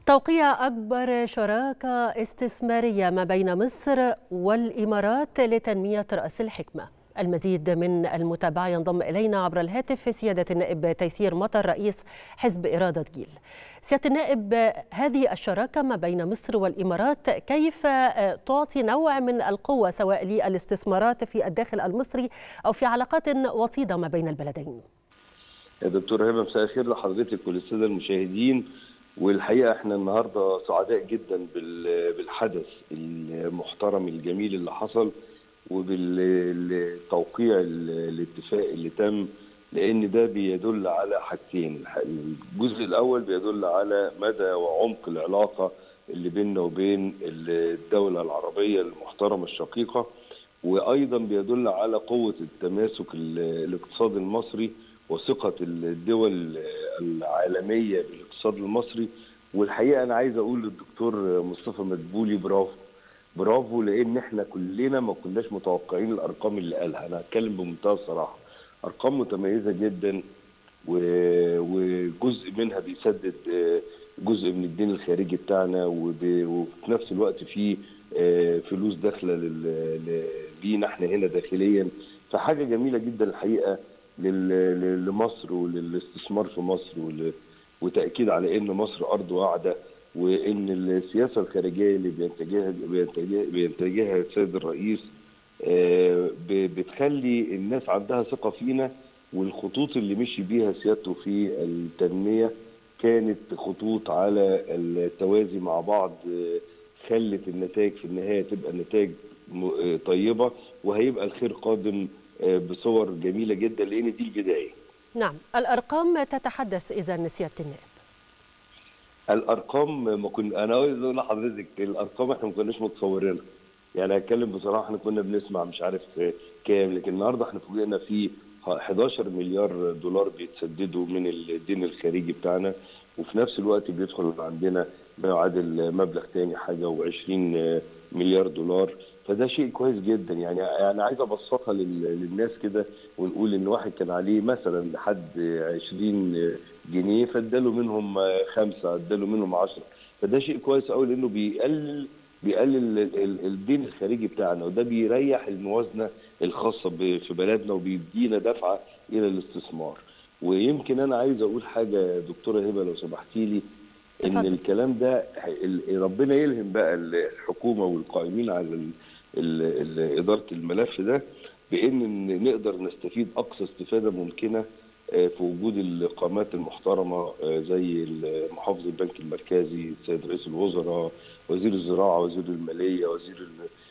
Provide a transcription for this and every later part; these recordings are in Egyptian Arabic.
توقيع أكبر شراكة استثمارية ما بين مصر والإمارات لتنمية رأس الحكمة المزيد من المتابعة ينضم إلينا عبر الهاتف في سيادة النائب تيسير مطر رئيس حزب إرادة جيل سيادة النائب هذه الشراكة ما بين مصر والإمارات كيف تعطي نوع من القوة سواء للاستثمارات في الداخل المصري أو في علاقات وطيدة ما بين البلدين يا دكتور هبه مساء الخير لحضرتك وللساده المشاهدين والحقيقه احنا النهارده سعداء جدا بالحدث المحترم الجميل اللي حصل وبالتوقيع الاتفاق اللي تم لان ده بيدل على حاجتين الجزء الاول بيدل على مدى وعمق العلاقه اللي بيننا وبين الدوله العربيه المحترمه الشقيقه وايضا بيدل على قوه التماسك الاقتصادي المصري وثقه الدول العالميه بالاقتصاد المصري والحقيقه انا عايز اقول للدكتور مصطفى مدبولي برافو برافو لان احنا كلنا ما كناش متوقعين الارقام اللي قالها انا هتكلم بمنتهى الصراحه ارقام متميزه جدا وجزء منها بيسدد جزء من الدين الخارجي بتاعنا وفي نفس الوقت في فلوس داخله لينا احنا هنا داخليا فحاجه جميله جدا الحقيقه لمصر وللاستثمار في مصر وتاكيد على ان مصر ارض واعده وان السياسه الخارجيه اللي بينتجها بينتجها السيد الرئيس بتخلي الناس عندها ثقه فينا والخطوط اللي مشي بيها سيادته في التنميه كانت خطوط على التوازي مع بعض خلت النتائج في النهايه تبقى نتائج طيبه وهيبقى الخير قادم بصور جميله جدا لان دي البدايه. نعم، الارقام تتحدث اذا سياده النائب. الارقام ما كنا انا عايز اقول لحضرتك الارقام احنا ما كناش متصورينها. يعني هتكلم بصراحه احنا كنا بنسمع مش عارف كام لكن النهارده احنا فوجئنا في 11 مليار دولار بيتسددوا من الدين الخارجي بتاعنا وفي نفس الوقت بيدخل عندنا ما يعادل مبلغ تاني حاجه و20 مليار دولار فده شيء كويس جدا يعني انا عايز ابسطها للناس كده ونقول ان واحد كان عليه مثلا لحد 20 جنيه فاداله منهم خمسه اداله منهم 10 فده شيء كويس قوي لانه بيقلل بيقلل الدين الخارجي بتاعنا وده بيريح الموازنه الخاصه في بلدنا وبيدينا دفعه الى الاستثمار ويمكن انا عايز اقول حاجه دكتوره هبه لو سمحتي لي ان فضل. الكلام ده ربنا يلهم بقى الحكومه والقائمين على اداره الملف ده بان نقدر نستفيد اقصى استفاده ممكنه في وجود القامات المحترمه زي محافظ البنك المركزي السيد رئيس الوزراء وزير الزراعه وزير الماليه وزير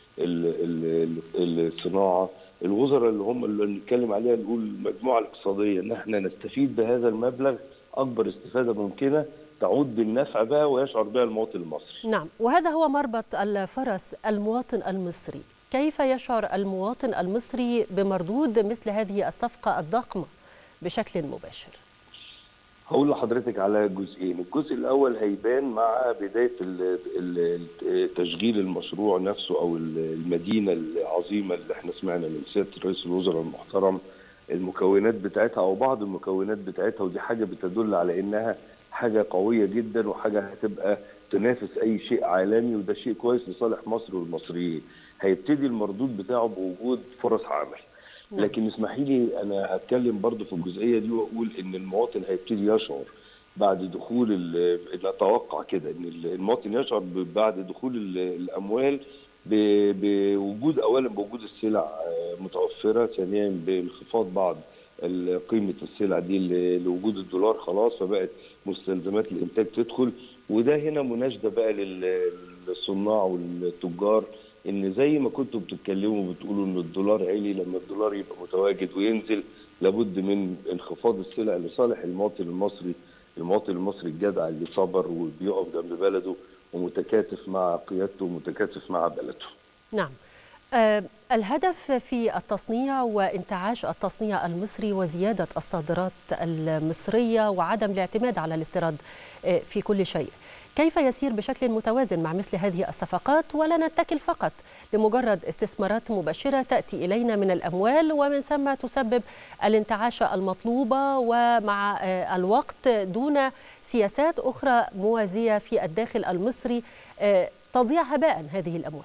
الصناعه الوزراء اللي هم اللي نتكلم عليها نقول المجموعه الاقتصاديه ان احنا نستفيد بهذا المبلغ اكبر استفاده ممكنه تعود بالنفع بها ويشعر بها المواطن المصري. نعم، وهذا هو مربط الفرس المواطن المصري، كيف يشعر المواطن المصري بمردود مثل هذه الصفقه الضخمه بشكل مباشر؟ هقول لحضرتك على جزئين، الجزء الاول هيبان مع بدايه تشغيل المشروع نفسه او المدينه العظيمه اللي احنا سمعنا من سياده رئيس الوزراء المحترم المكونات بتاعتها او بعض المكونات بتاعتها ودي حاجه بتدل على انها حاجه قويه جدا وحاجه هتبقى تنافس اي شيء عالمي وده شيء كويس لصالح مصر والمصريين. هيبتدي المردود بتاعه بوجود فرص عمل. لكن اسمحي لي انا هتكلم برضه في الجزئيه دي واقول ان المواطن هيبتدي يشعر بعد دخول نتوقع كده ان المواطن يشعر بعد دخول الاموال بوجود اولا بوجود السلع متوفره ثانيا بانخفاض بعض قيمه السلع دي لوجود الدولار خلاص فبقت مستلزمات الانتاج تدخل وده هنا مناشده بقى للصناع والتجار ان زي ما كنتوا بتتكلموا بتقولوا ان الدولار عالي لما الدولار يبقى متواجد وينزل لابد من انخفاض السلع لصالح المواطن المصري المواطن المصري الجدع اللي صبر وبيقف جنب بلده ومتكاتف مع قيادته ومتكاتف مع بلده. نعم. الهدف في التصنيع وانتعاش التصنيع المصري وزيادة الصادرات المصرية وعدم الاعتماد على الاستيراد في كل شيء كيف يسير بشكل متوازن مع مثل هذه الصفقات ولا نتكل فقط لمجرد استثمارات مباشرة تأتي إلينا من الأموال ومن ثم تسبب الانتعاش المطلوبة ومع الوقت دون سياسات أخرى موازية في الداخل المصري تضيع هباء هذه الأموال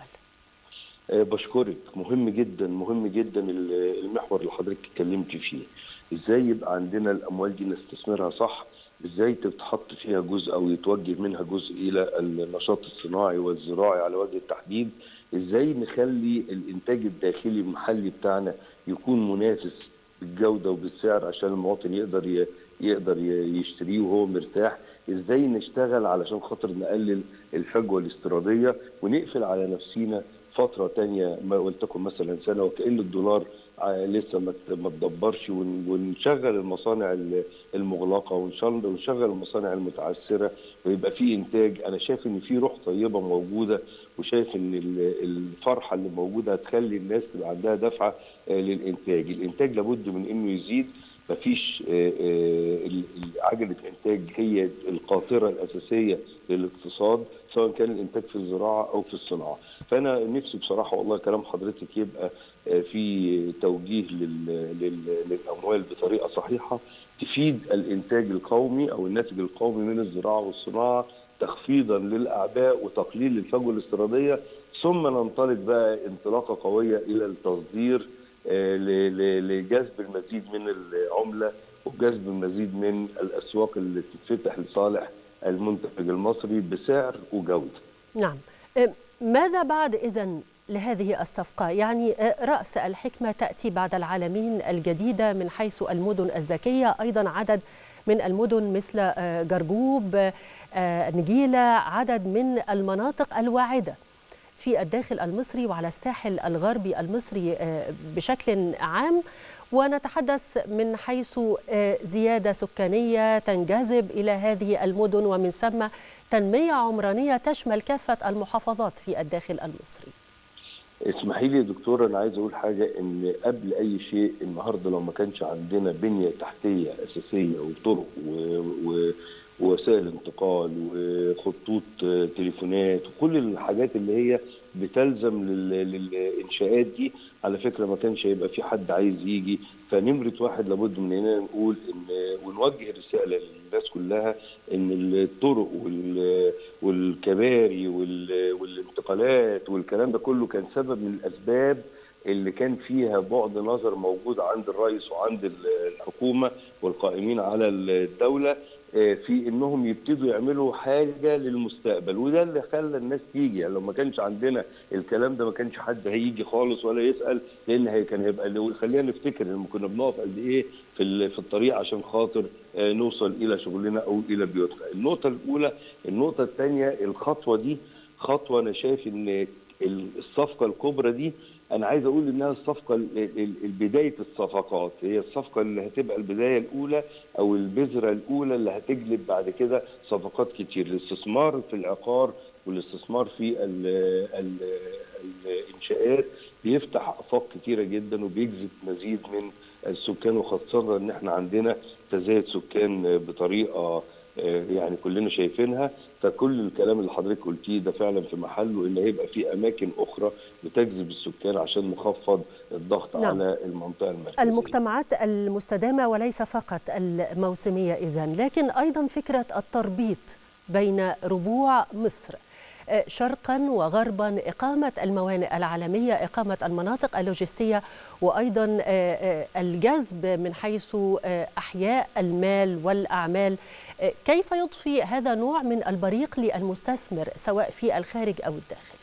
بشكرك مهم جدا مهم جدا المحور اللي حضرتك اتكلمت فيه ازاي يبقى عندنا الاموال دي نستثمرها صح ازاي تتحط فيها جزء او يتوجه منها جزء الى النشاط الصناعي والزراعي على وجه التحديد ازاي نخلي الانتاج الداخلي المحلي بتاعنا يكون منافس بالجوده وبالسعر عشان المواطن يقدر يقدر يشتريه وهو مرتاح ازاي نشتغل علشان خاطر نقلل الفجوه الاستيراديه ونقفل على نفسينا فتره تانية ما ولتكن مثلا سنه وكان الدولار لسه ما تدبرش ونشغل المصانع المغلقه ونشغل المصانع المتعثره ويبقى في انتاج انا شايف ان في روح طيبه موجوده وشايف ان الفرحه اللي موجوده هتخلي الناس تبقى عندها دفعه للانتاج، الانتاج لابد من انه يزيد مفيش عجله الانتاج هي القاطره الاساسيه للاقتصاد سواء كان الانتاج في الزراعه او في الصناعه فانا نفسي بصراحه والله كلام حضرتك يبقى في توجيه للاموال بطريقه صحيحه تفيد الانتاج القومي او الناتج القومي من الزراعه والصناعه تخفيضا للاعباء وتقليل الفجوه الاستيراديه ثم ننطلق بقى انطلاقه قويه الى التصدير لجذب المزيد من العمله وجذب المزيد من الاسواق اللي تتفتح لصالح المنتج المصري بسعر وجوده. نعم. ماذا بعد اذا لهذه الصفقه؟ يعني راس الحكمه تاتي بعد العالمين الجديده من حيث المدن الذكيه، ايضا عدد من المدن مثل جرجوب، نجيله، عدد من المناطق الواعده. في الداخل المصري وعلى الساحل الغربي المصري بشكل عام ونتحدث من حيث زياده سكانيه تنجذب الى هذه المدن ومن ثم تنميه عمرانيه تشمل كافه المحافظات في الداخل المصري. اسمحي لي يا دكتور انا عايز اقول حاجه ان قبل اي شيء النهارده لو ما كانش عندنا بنيه تحتيه اساسيه وطرق و... و... ووسائل انتقال وخطوط تليفونات وكل الحاجات اللي هي بتلزم للانشاءات دي على فكره ما كانش هيبقى في حد عايز يجي فنمره واحد لابد من اننا نقول ان ونوجه رساله للناس كلها ان الطرق والكباري والانتقالات والكلام ده كله كان سبب من الاسباب اللي كان فيها بعد نظر موجود عند الرئيس وعند الحكومه والقائمين على الدوله في انهم يبتدوا يعملوا حاجه للمستقبل وده اللي خلى الناس تيجي يعني لو ما كانش عندنا الكلام ده ما كانش حد هيجي خالص ولا يسال لان هي كان هيبقى خلينا نفتكر ان كنا بنقف قد ايه في في الطريق عشان خاطر نوصل الى شغلنا او الى بيوتنا النقطه الاولى النقطه الثانيه الخطوه دي خطوه انا شايف ان الصفقه الكبرى دي انا عايز اقول انها الصفقه بدايه الصفقات هي الصفقه اللي هتبقى البدايه الاولى او البذره الاولى اللي هتجلب بعد كده صفقات كتير الاستثمار في العقار والاستثمار في ال ال الانشاءات بيفتح افاق كتيره جدا وبيجذب مزيد من السكان وخاصه ان احنا عندنا تزايد سكان بطريقه يعني كلنا شايفينها فكل الكلام اللي حضرتك قلتيه ده فعلا في محله ان هيبقى في اماكن اخرى بتجذب السكان عشان نخفض الضغط نعم. على المنطقه المركزيه. المجتمعات المستدامه وليس فقط الموسميه اذا لكن ايضا فكره التربيط بين ربوع مصر شرقا وغربا إقامة الموانئ العالمية إقامة المناطق اللوجستية وأيضا الجذب من حيث أحياء المال والأعمال كيف يضفي هذا نوع من البريق للمستثمر سواء في الخارج أو الداخل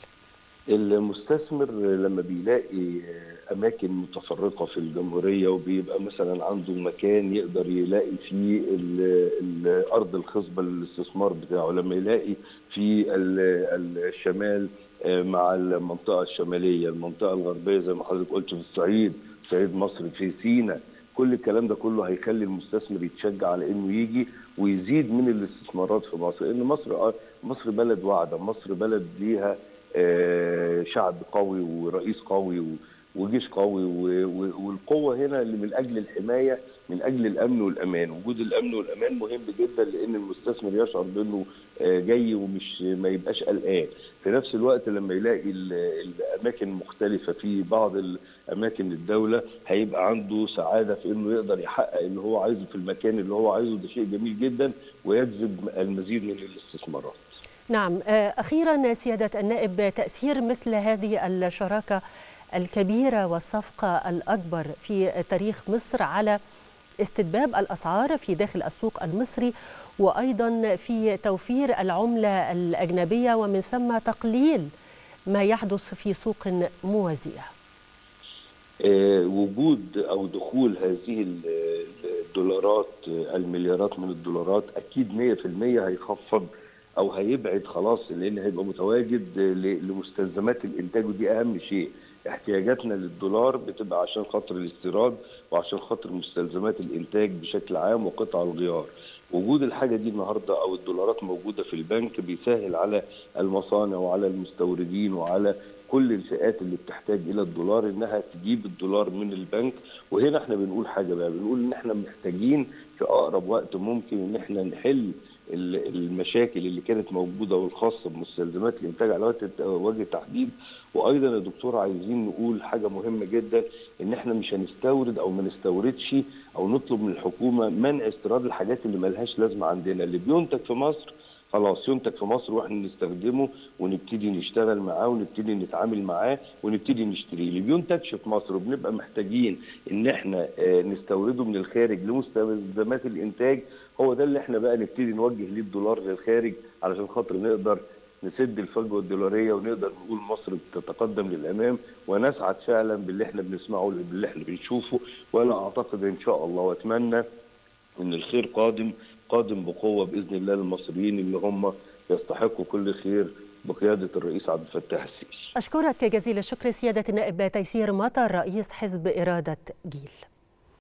المستثمر لما بيلاقي اماكن متفرقه في الجمهوريه وبيبقى مثلا عنده مكان يقدر يلاقي فيه الارض الخصبه للاستثمار بتاعه لما يلاقي في الشمال مع المنطقه الشماليه المنطقه الغربيه زي ما حضرتك قلت في الصعيد صعيد مصر في سينا كل الكلام ده كله هيخلي المستثمر يتشجع على انه يجي ويزيد من الاستثمارات في مصر لان مصر مصر بلد واعده مصر بلد ليها شعب قوي ورئيس قوي وجيش قوي والقوه هنا اللي من اجل الحمايه من اجل الامن والامان وجود الامن والامان مهم جدا لان المستثمر يشعر بانه جاي ومش ما يبقاش قلقان في نفس الوقت لما يلاقي الاماكن مختلفه في بعض الاماكن الدوله هيبقى عنده سعاده في انه يقدر يحقق اللي هو عايزه في المكان اللي هو عايزه ده شيء جميل جدا ويجذب المزيد من الاستثمارات نعم اخيرا سياده النائب تاثير مثل هذه الشراكه الكبيره والصفقه الاكبر في تاريخ مصر على استتباب الاسعار في داخل السوق المصري وايضا في توفير العمله الاجنبيه ومن ثم تقليل ما يحدث في سوق موازيه. وجود او دخول هذه الدولارات المليارات من الدولارات اكيد 100% هيخفض او هيبعد خلاص لان هيبقى متواجد لمستلزمات الانتاج ودي اهم شيء احتياجاتنا للدولار بتبقى عشان خاطر الاستيراد وعشان خاطر مستلزمات الانتاج بشكل عام وقطع الغيار وجود الحاجه دي النهارده او الدولارات موجوده في البنك بيسهل على المصانع وعلى المستوردين وعلى كل الفئات اللي بتحتاج الى الدولار انها تجيب الدولار من البنك وهنا احنا بنقول حاجه بقى بنقول ان احنا محتاجين في اقرب وقت ممكن ان احنا نحل المشاكل اللي كانت موجوده والخاصه بمستلزمات الانتاج على وجه التحديد وايضا يا دكتور عايزين نقول حاجه مهمه جدا ان احنا مش هنستورد او ما نستوردش او نطلب من الحكومه منع استيراد الحاجات اللي ملهاش لازمه عندنا اللي بينتج في مصر خلاص ينتج في مصر واحنا نستخدمه ونبتدي نشتغل معاه ونبتدي نتعامل معاه ونبتدي نشتريه اللي بينتجش في مصر وبنبقى محتاجين ان احنا نستورده من الخارج لمستلزمات الانتاج هو ده اللي احنا بقى نبتدي نوجه ليه الدولار للخارج علشان خاطر نقدر نسد الفجوه الدولاريه ونقدر نقول مصر بتتقدم للامام ونسعد فعلا باللي احنا بنسمعه باللي احنا بنشوفه وانا اعتقد ان شاء الله واتمنى ان الخير قادم قادم بقوه باذن الله للمصريين اللي هم يستحقوا كل خير بقياده الرئيس عبد الفتاح السيسي. اشكرك جزيل الشكر سياده النائب تيسير مطر رئيس حزب اراده جيل.